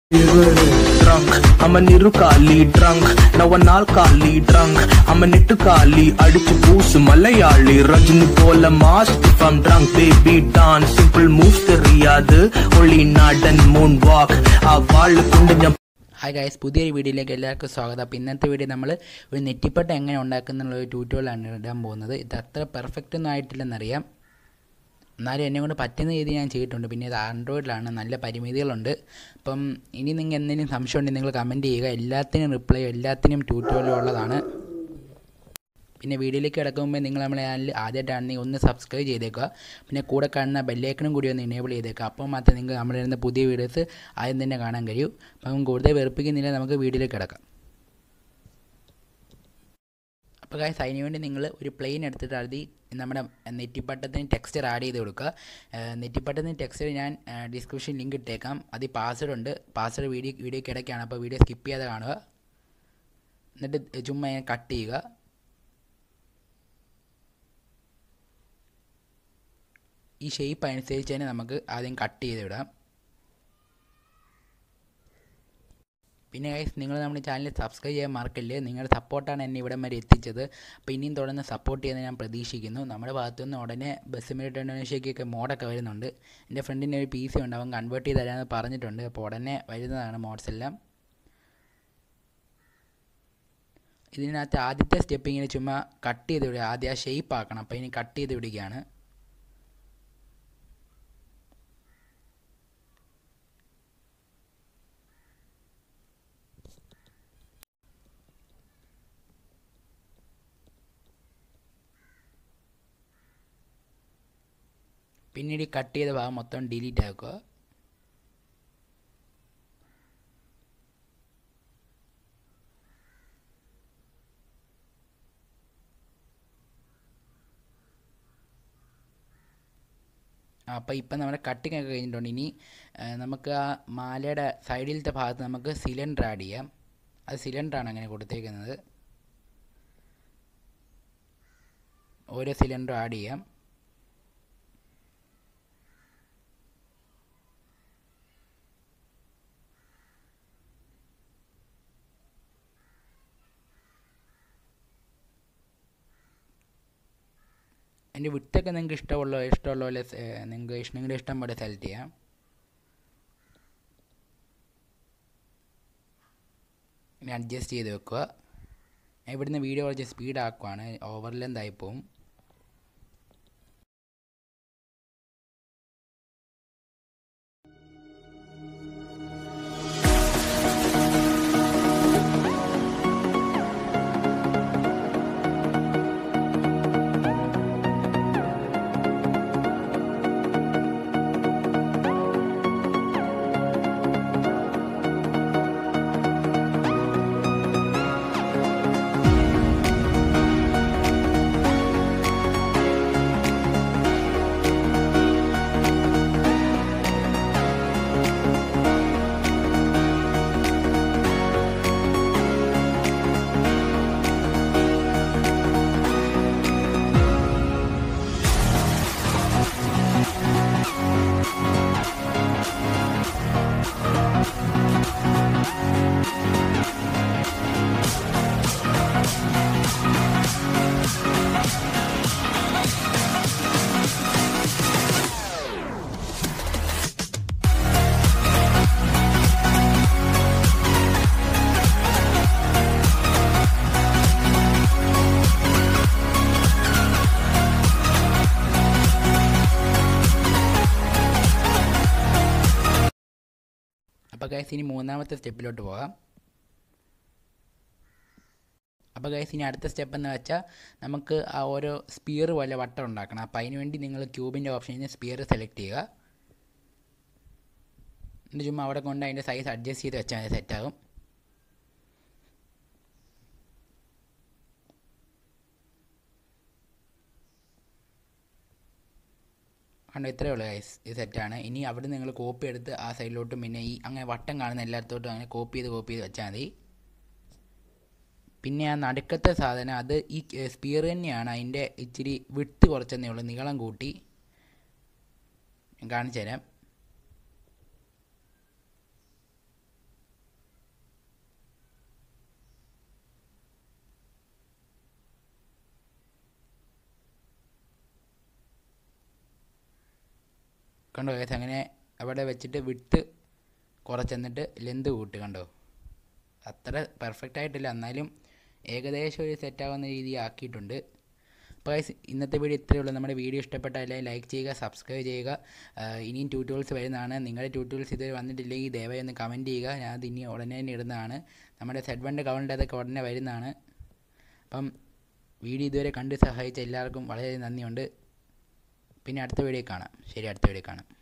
drunk I'm a நிருக்காலி drunk நான் ஒரு நாள் காலி drunk I'm a நெட்டுக்காலி அடிச்சு பூசு மலையாளி ரஜினி போல mass if I'm drunk baby dance simple moves தெரியாது ஒளி നടൻ moon walk ആ വാള് കൊണ്ട് ഞാൻ ഹായ് ഗൈസ് പുതിയൊരു വീഡിയോയിലേക്ക് എല്ലാവർക്കും സ്വാഗതം അപ്പോൾ ഇന്നത്തെ വീഡിയോ നമ്മൾ ഒരു നെറ്റിപ്പട്ട എങ്ങനെ ഉണ്ടാക്കുന്നുള്ള ഒരു ട്യൂട്ടോറിയലാണ് ഇടാൻ പോകുന്നത് ഇത് അത്ര പെർഫെക്റ്റ് ഒന്നും ആയിട്ടില്ലെന്നറിയാം എന്നാലും എന്നെ കൊണ്ട് പറ്റുന്ന രീതിയിൽ ഞാൻ ചെയ്തിട്ടുണ്ട് പിന്നെ ഇത് ആൻഡ്രോയിഡിലാണ് നല്ല പരിമിതികളുണ്ട് അപ്പം ഇനി നിങ്ങൾ എന്തെങ്കിലും സംശയം ഉണ്ടെങ്കിൽ നിങ്ങൾ കമൻറ്റ് ചെയ്യുക എല്ലാത്തിനും റിപ്ലൈ എല്ലാത്തിനും ട്യൂട്ടോറിയൽ ഉള്ളതാണ് പിന്നെ വീഡിയോയിലേക്ക് കിടക്കുമ്പോൾ നിങ്ങൾ നമ്മളെ ചാനൽ ആദ്യമായിട്ടാണെങ്കിൽ ഒന്ന് സബ്സ്ക്രൈബ് ചെയ്തേക്കുക പിന്നെ കൂടെ കാണുന്ന ബെല്ലേക്കനും കൂടി ഒന്ന് എനേബിൾ ചെയ്തേക്കുക അപ്പോൾ മാത്രമേ നിങ്ങൾക്ക് നമ്മളിരുന്ന പുതിയ വീഡിയോസ് ആദ്യം തന്നെ കാണാൻ കഴിയൂ അപ്പം കൂടുതൽ വെറുപ്പിക്കുന്നില്ല നമുക്ക് വീഡിയോയിലേക്ക് കിടക്കാം അപ്പോൾ കാര്യം അതിന് വേണ്ടി നിങ്ങൾ ഒരു പ്ലെയിൻ എടുത്തിട്ട് അതി നമ്മുടെ നെറ്റിപ്പട്ടത്തിന് ടെക്സ്ചർ ആഡ് ചെയ്ത് കൊടുക്കുക നെറ്റിപ്പട്ടത്തിന് ടെക്സ്ചർ ഞാൻ ഡിസ്ക്രിപ്ഷൻ ലിങ്ക് ഇട്ടേക്കാം അതിൽ പാസ്വേഡ് ഉണ്ട് പാസ്വേഡ് വീഡിയോ വീഡിയോയ്ക്ക് ഇടയ്ക്കാണ് അപ്പോൾ വീഡിയോ സ്കിപ്പ് ചെയ്യാതെ കാണുക എന്നിട്ട് ചുമ്മാ ഞാൻ കട്ട് ചെയ്യുക ഈ ഷേപ്പ് അനുസരിച്ച് തന്നെ നമുക്ക് ആദ്യം കട്ട് ചെയ്ത് വിടാം പിന്നെ ഗൈസ് നിങ്ങൾ നമ്മുടെ ചാനൽ സബ്സ്ക്രൈബ് ചെയ്യാൻ മറക്കല്ലേ നിങ്ങളുടെ സപ്പോർട്ടാണ് എന്നെ ഇവിടം വരെ എത്തിച്ചത് അപ്പോൾ ഇനിയും തുടർന്ന് സപ്പോർട്ട് ചെയ്യുന്നത് ഞാൻ പ്രതീക്ഷിക്കുന്നു നമ്മുടെ ഭാഗത്തു നിന്ന് ഉടനെ ബസ് മിനിറ്റ് ഇന്തോനേഷ്യക്കൊക്കെ മോഡൊക്കെ വരുന്നുണ്ട് എൻ്റെ ഫ്രണ്ടിൻ്റെ ഒരു പി സി ഉണ്ട് അവൻ കൺവേർട്ട് ചെയ്ത് തരാമെന്ന് പറഞ്ഞിട്ടുണ്ട് അപ്പോൾ ഉടനെ വരുന്നതാണ് മോഡ്സ് എല്ലാം ഇതിനകത്ത് ആദ്യത്തെ സ്റ്റെപ്പ് ഇങ്ങനെ ചുമ്മാ കട്ട് ചെയ്ത് വിടുക ആദ്യം ആ ഷേപ്പ് ആക്കണം അപ്പോൾ ഇനി കട്ട് ചെയ്ത് വിടുകയാണ് പിന്നീട് ഈ കട്ട് ചെയ്ത ഭാഗം മൊത്തം ഡിലീറ്റ് ആക്കുക അപ്പോൾ ഇപ്പം നമ്മുടെ കട്ടിങ് ഒക്കെ കഴിഞ്ഞിട്ടുണ്ട് ഇനി നമുക്ക് ആ മാലയുടെ സൈഡിലത്തെ ഭാഗത്ത് നമുക്ക് സിലിണ്ടർ ആഡ് ചെയ്യാം അത് സിലിണ്ടറാണ് അങ്ങനെ കൊടുത്തേക്കുന്നത് ഓരോ സിലിണ്ടർ ആഡ് ചെയ്യാം അതിൻ്റെ വിട്ടൊക്കെ നിങ്ങൾക്ക് ഇഷ്ടമുള്ള ഇഷ്ടമുള്ള പോലെ നിങ്ങൾക്ക് നിങ്ങളുടെ ഇഷ്ടം പോലെ സെലക്ട് ചെയ്യാം ഇനി അഡ്ജസ്റ്റ് ചെയ്ത് വെക്കുക ഇവിടുന്ന് വീഡിയോ കുറച്ച് സ്പീഡ് ആക്കുവാണ് ഓവർ ലെന്ത് ആയിപ്പോവും അപ്പോൾ ഗൈസ് ഇനി മൂന്നാമത്തെ സ്റ്റെപ്പിലോട്ട് പോകാം അപ്പോൾ ഗൈസ് ഇനി അടുത്ത സ്റ്റെപ്പ് എന്ന് വെച്ചാൽ നമുക്ക് ആ ഓരോ സ്പിയർ പോലെ വട്ടം ഉണ്ടാക്കണം അപ്പോൾ അതിന് വേണ്ടി നിങ്ങൾ ക്യൂബിൻ്റെ ഓപ്ഷനിൽ സ്പിയർ സെലക്ട് ചെയ്യുക എന്നിട്ട് ചുമ്മാ അവിടെ കൊണ്ട് അതിൻ്റെ സൈസ് അഡ്ജസ്റ്റ് ചെയ്ത് വെച്ചാൽ മതി സെറ്റാകും കണ്ടോ ഇത്രയേ ഉള്ളൂ ഗൈസ് ഇത് സെറ്റാണ് ഇനി അവിടെ നിങ്ങൾ കോപ്പി എടുത്ത് ആ സൈഡിലോട്ടും പിന്നെ ഈ അങ്ങനെ വട്ടം കാണുന്ന എല്ലായിടത്തോട്ടും അങ്ങനെ കോപ്പി ചെയ്ത് കോപ്പി ചെയ്ത് വെച്ചാൽ മതി പിന്നെ ആ നടുക്കത്തെ സാധനം അത് ഈ സ്പിയർ തന്നെയാണ് അതിൻ്റെ ഇച്ചിരി വിട്ട് കുറച്ചെന്നേ ഉള്ളൂ നീളം കൂട്ടി ഞാൻ കാണിച്ചു തരാം കണ്ടോ ഗൈസ് അങ്ങനെ അവിടെ വെച്ചിട്ട് വിട്ട് കുറച്ചെന്നിട്ട് ലെന്ത് കൂട്ട് കണ്ടോ അത്ര പെർഫെക്റ്റ് ആയിട്ടില്ല എന്നാലും ഏകദേശം ഒരു സെറ്റാവുന്ന രീതി ആക്കിയിട്ടുണ്ട് അപ്പോൾ ഗൈസ് ഇന്നത്തെ വീഡിയോ ഇത്രയേ ഉള്ളൂ നമ്മുടെ വീഡിയോ ഇഷ്ടപ്പെട്ടാൽ എല്ലാവരും ലൈക്ക് ചെയ്യുക സബ്സ്ക്രൈബ് ചെയ്യുക ആഹ് ഇനിയും ട്യൂട്ടോറിയൽസ് വരുന്നതാണ് നിങ്ങളുടെ ട്യൂട്ടോറിയൽസ് ഇതുവരെ വന്നിട്ടില്ലെങ്കിൽ ദയവായി ഒന്ന് കമൻറ്റ് ചെയ്യുക ഞാൻ അത് ഇനി ഉടനെ തന്നെ ഇടുന്നതാണ് നമ്മുടെ സെറ്റ് വണ്ട് കൗണ്ട് അതൊക്കെ ഉടനെ വരുന്നതാണ് അപ്പം വീഡിയോ ഇതുവരെ കണ്ട് സഹായിച്ച എല്ലാവർക്കും വളരെ നന്ദിയുണ്ട് പിന്നെ അടുത്ത വീഡിയോ കാണാം ശരി അടുത്ത വീഡിയോ കാണാം